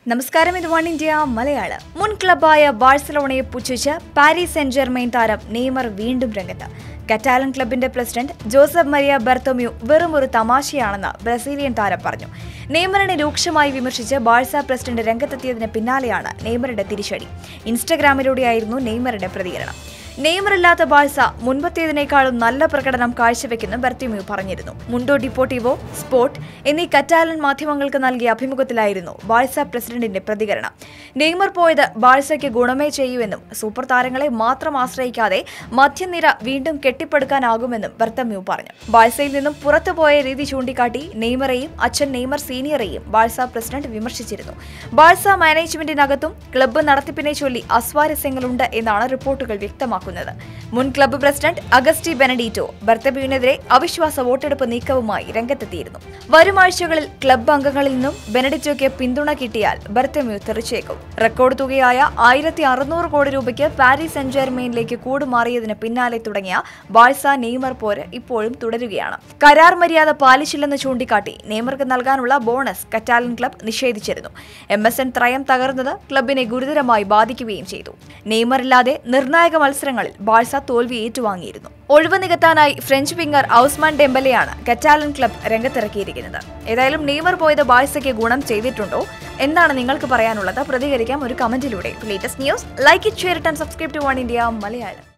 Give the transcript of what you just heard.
നമസ്കാരം ഇത് one India Malayalam മുൻ ക്ലബായ ബാഴ്സലോണയെ പുച്ഛിച്ച് പാരീസ് സെന്റ് ജെർമെയിൻ താരം നെയ്മർ വീണ്ടും രംഗത്ത് കറ്റാലൻ ക്ലബിന്റെ പ്രസിഡന്റ് ജോസഫ് മരിയ ബെർത്തോമ്യു വെറും ഒരു തമാശയാണെന്ന് ബ്രസീലിയൻ താരം പറഞ്ഞു നെയ്മറിനെ രൂക്ഷമായി വിമർശിച്ച് ബാഴ്സ പ്രസിഡന്റ് രംഗത്തെത്തിയതിന് പിന്നാലെയാണ് നെയ്മറുടെ തിരിച്ചടി ഇൻസ്റ്റഗ്രാമിലൂടെയായിരുന്നു നെയ്മറുടെ പ്രതികരണം നെയ്മറില്ലാത്ത ബാഴ്സ മുൻപത്തേതിനേക്കാളും നല്ല പ്രകടനം കാഴ്ചവെക്കുന്ന ബർത്തിമ്യു പറഞ്ഞിരുന്നു മുണ്ടോ ഡിപ്പോട്ടിവോ സ്പോർട്ട് എന്നീ കറ്റാലൻ മാധ്യമങ്ങൾക്ക് നൽകിയ അഭിമുഖത്തിലായിരുന്നു ബാഴ്സ പ്രസിഡന്റിന്റെ പ്രതികരണം നെയ്മർ പോയത് ബാഴ്സയ്ക്ക് ഗുണമേ ചെയ്യൂവെന്നും സൂപ്പർ താരങ്ങളെ മാത്രം ആശ്രയിക്കാതെ മധ്യനിര വീണ്ടും കെട്ടിപ്പടുക്കാനാകുമെന്നും ബർത്തമ്യു പറഞ്ഞു ബാഴ്സയിൽ നിന്നും പുറത്തുപോയ രീതി ചൂണ്ടിക്കാട്ടി നെയ്മറെയും അച്ഛൻ നെയ്മർ സീനിയറെയും ബാഴ്സ പ്രസിഡന്റ് വിമർശിച്ചിരുന്നു ബാഴ്സ മാനേജ്മെന്റിനകത്തും ക്ലബ്ബ് നടത്തിപ്പിനെ ചൊല്ലി അസ്വാരസ്യങ്ങളുണ്ട് എന്നാണ് റിപ്പോർട്ടുകൾ വ്യക്തമാക്കുന്നത് മുൻ ക്ലബ്ബ് പ്രസിഡന്റ് അഗസ്റ്റി ബെനഡീറ്റോ ബർത്തബ്യുവിനെതിരെ അവിശ്വാസ വോട്ടെടുപ്പ് നീക്കവുമായി രംഗത്തെത്തിയിരുന്നു വരും ആഴ്ചകളിൽ ക്ലബ്ബ് അംഗങ്ങളിൽ നിന്നും ബെനഡിറ്റോയ്ക്ക് പിന്തുണ കിട്ടിയാൽ ബർത്തമ്യു തെറിച്ചേക്കും റെക്കോർഡ് തുകയായ ആയിരത്തി അറുന്നൂറ് കോടി രൂപയ്ക്ക് പാരീസ് സെന്റ് ജെർമെയിനിലേക്ക് കൂടുമാറിയതിന് പിന്നാലെ തുടങ്ങിയ ബാഴ്സ നെയ്മർ പോര് ഇപ്പോഴും തുടരുകയാണ് കരാർ മര്യാദ പാലിച്ചില്ലെന്ന് ചൂണ്ടിക്കാട്ടി നെയ്മർക്ക് നൽകാനുള്ള ബോണസ് കറ്റാലൻ ക്ലബ് നിഷേധിച്ചിരുന്നു എം എസ് എൻ ത്രയം തകർന്നത് ക്ലബിനെ ഗുരുതരമായി ബാധിക്കുകയും ചെയ്തു നെയ്മറില്ലാതെ നിർണായക മത്സരങ്ങളിൽ ബാഴ്സ തോൽവി ഏറ്റുവാങ്ങിയിരുന്നു ഒഴിവ് നികത്താനായി ഫ്രഞ്ച് വിംഗർ ഔസ്മാൻ ഡെമ്പലെയാണ് കറ്റാലൻ ക്ലബ് രംഗത്തിറക്കിയിരിക്കുന്നത് ഏതായാലും നെയ്മർ പോയത് ബാഴ്സയ്ക്ക് ഗുണം ചെയ്തിട്ടുണ്ടോ എന്താണ് നിങ്ങൾക്ക് പറയാനുള്ളത് പ്രതികരിക്കാം ഒരു കമന്റിലൂടെ latest news like it share it and subscribe to One India Malayalam